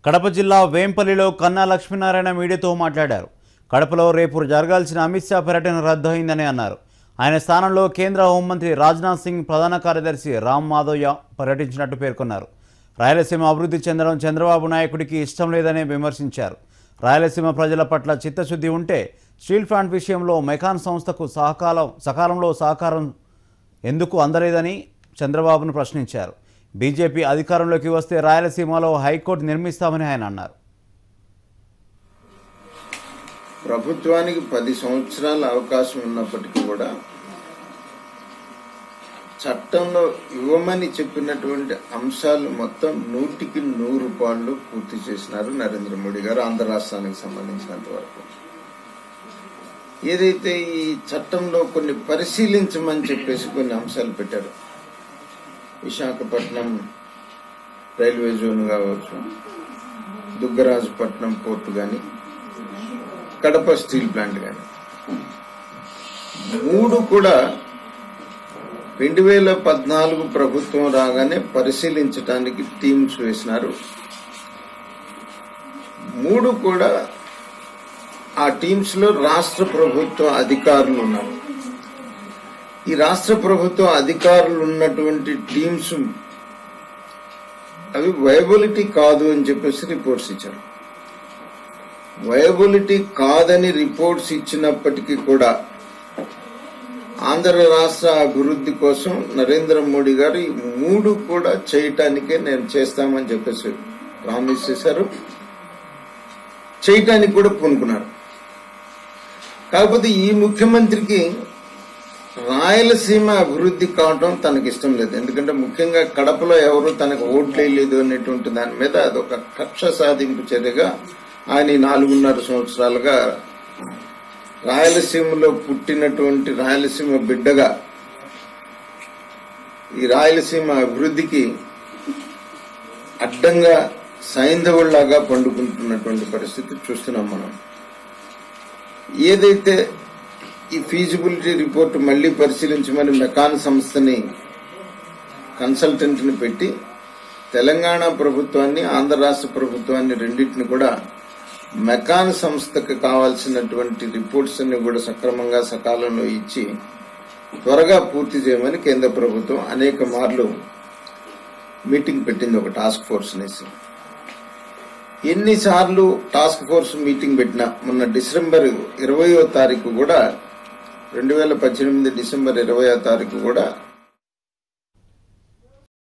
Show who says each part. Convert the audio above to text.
Speaker 1: కడప జిల్లా వేంపల్లిలో కన్నా లక్ష్మీనారాయణ మీడియాతో మాట్లాడారు కడపలో రేపు జరగాల్సిన అమిత్ షా పర్యటన రద్దు అయిందని అన్నారు ఆయన స్థానంలో కేంద్ర హోంమంత్రి రాజ్నాథ్ సింగ్ ప్రధాన కార్యదర్శి రామ్ మాధవ్ పర్యటించినట్టు పేర్కొన్నారు రాయలసీమ అభివృద్ధి చెందడం చంద్రబాబు నాయకుడికి ఇష్టం లేదని విమర్శించారు రాయలసీమ ప్రజల పట్ల చిత్తశుద్ధి ఉంటే స్టీల్ ప్లాంట్ విషయంలో మెకాన్ సంస్థకు సహకాలం సకాలంలో సహకారం ఎందుకు అందలేదని చంద్రబాబును ప్రశ్నించారు బీజేపీ అధికారంలోకి వస్తే రాయలసీమలో హైకోర్టు నిర్మిస్తామని ఆయన అన్నారు
Speaker 2: ప్రభుత్వానికి పది సంవత్సరాల అవకాశం ఉన్నప్పటికీ కూడా చట్టంలో ఇవ్వమని చెప్పినటువంటి అంశాలు మొత్తం నూటికి నూరు పాళ్ళు పూర్తి చేసినారు నరేంద్ర మోడీ గారు ఆంధ్ర రాష్ట్రానికి సంబంధించినంత వరకు ఏదైతే ఈ చట్టంలో కొన్ని పరిశీలించమని చెప్పేసి కొన్ని అంశాలు పెట్టారు విశాఖపట్నం రైల్వే జోన్ కావచ్చు దుగ్గరాజుపట్నం పోర్టు కానీ కడప స్టీల్ ప్లాంట్ కానీ మూడు కూడా రెండు వేల పద్నాలుగు ప్రభుత్వం రాగానే పరిశీలించడానికి టీమ్స్ వేసినారు మూడు కూడా ఆ టీమ్స్ లో రాష్ట్ర ప్రభుత్వ అధికారులు ఉన్నారు ఈ రాష్ట్ర ప్రభుత్వ అధికారులు ఉన్నటువంటి టీమ్స్ అవి వయబిలిటీ కాదు అని చెప్పేసి రిపోర్ట్స్ ఇచ్చారు వయబిలిటీ కాదని రిపోర్ట్స్ ఇచ్చినప్పటికీ కూడా ఆంధ్ర రాష్ట్ర అభివృద్ధి కోసం నరేంద్ర మోడీ గారు ఈ మూడు కూడా చేయటానికే నేను చేస్తామని చెప్పేసి ప్రామిస్ చేశారు చేయటానికి కూడా పూనుకున్నారు కాకపోతే ఈ ముఖ్యమంత్రికి రాయలసీమ అభివృద్ధి కావటం తనకి ఇష్టం లేదు ఎందుకంటే ముఖ్యంగా కడపలో ఎవరు తనకు ఓట్లు వేయలేదు అనేటువంటి దాని మీద అదొక కక్ష సాధింపు చర్యగా ఆయన ఈ నాలుగున్నర సంవత్సరాలుగా రాయలసీమలో పుట్టినటువంటి రాయలసీమ బిడ్డగా ఈ రాయలసీమ అభివృద్ధికి అడ్డంగా సైంధవుల్లాగా పండుకుంటున్నటువంటి పరిస్థితి చూస్తున్నాం మనం ఏదైతే ఈ ఫీజిబిలిటీ రిపోర్ట్ మళ్లీ పరిశీలించమని మెకాన్ సంస్థని కన్సల్టెంట్ ని పెట్టి తెలంగాణ ప్రభుత్వాన్ని ఆంధ్ర రాష్ట్ర ప్రభుత్వాన్ని రెండింటిని కూడా మెకాన్ సంస్థకు కావాల్సినటువంటి రిపోర్ట్స్ అన్ని కూడా సక్రమంగా సకాలంలో ఇచ్చి త్వరగా పూర్తి చేయమని కేంద్ర ప్రభుత్వం అనేక మార్లు మీటింగ్ పెట్టింది ఒక టాస్క్ ఫోర్స్ అనేసి ఎన్నిసార్లు టాస్క్ ఫోర్స్ మీటింగ్ పెట్టినా మొన్న డిసెంబర్ ఇరవయో తారీఖు కూడా రెండు వేల పద్దెనిమిది డిసెంబర్ ఇరవయో తారీఖు కూడా